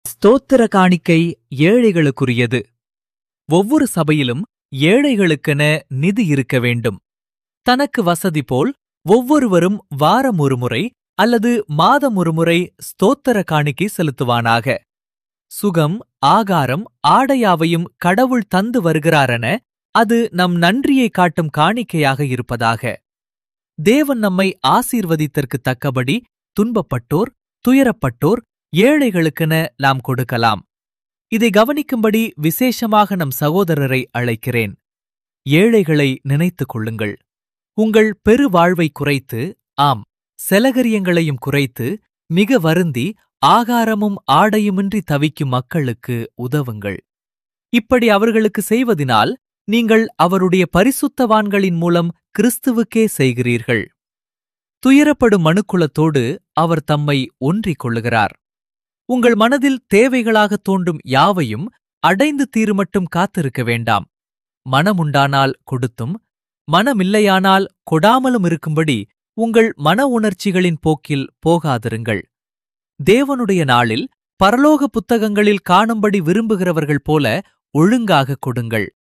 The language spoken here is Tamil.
ஸ்தோத்திர காணிக்கை ஏழைகளுக்குரியது ஒவ்வொரு சபையிலும் ஏழைகளுக்கென நிதி இருக்க வேண்டும் தனக்கு வசதி போல் ஒவ்வொருவரும் வாரம் ஒருமுறை அல்லது மாதம் ஒருமுறை ஸ்தோத்திர காணிக்கை செலுத்துவானாக சுகம் ஆகாரம் ஆடையாவையும் கடவுள் தந்து வருகிறாரென அது நம் நன்றியை காட்டும் காணிக்கையாக இருப்பதாக தேவன் நம்மை ஆசீர்வதித்தற்கு தக்கபடி துன்பப்பட்டோர் துயரப்பட்டோர் ஏழைகளுக்கென நாம் கொடுக்கலாம் இதை கவனிக்கும்படி விசேஷமாக நம் சகோதரரை அழைக்கிறேன் ஏழைகளை நினைத்துக் கொள்ளுங்கள் உங்கள் பெரு வாழ்வை குறைத்து ஆம் செலகரியங்களையும் குறைத்து மிக வருந்தி ஆகாரமும் ஆடையுமின்றி தவிக்கும் மக்களுக்கு உதவுங்கள் இப்படி அவர்களுக்கு செய்வதினால் நீங்கள் அவருடைய பரிசுத்தவான்களின் மூலம் கிறிஸ்துவுக்கே செய்கிறீர்கள் துயரப்படும் மனுக்குலத்தோடு அவர் தம்மை ஒன்றிக் கொள்ளுகிறார் உங்கள் மனதில் தேவைகளாக தோன்றும் யாவையும் அடைந்து தீருமட்டும் காத்திருக்க வேண்டாம் மனமுண்டானால் கொடுத்தும் மனமில்லையானால் கொடாமலும் இருக்கும்படி உங்கள் மன உணர்ச்சிகளின் போக்கில் போகாதிருங்கள் தேவனுடைய நாளில் பரலோக புத்தகங்களில் காணும்படி விரும்புகிறவர்கள் போல ஒழுங்காக கொடுங்கள்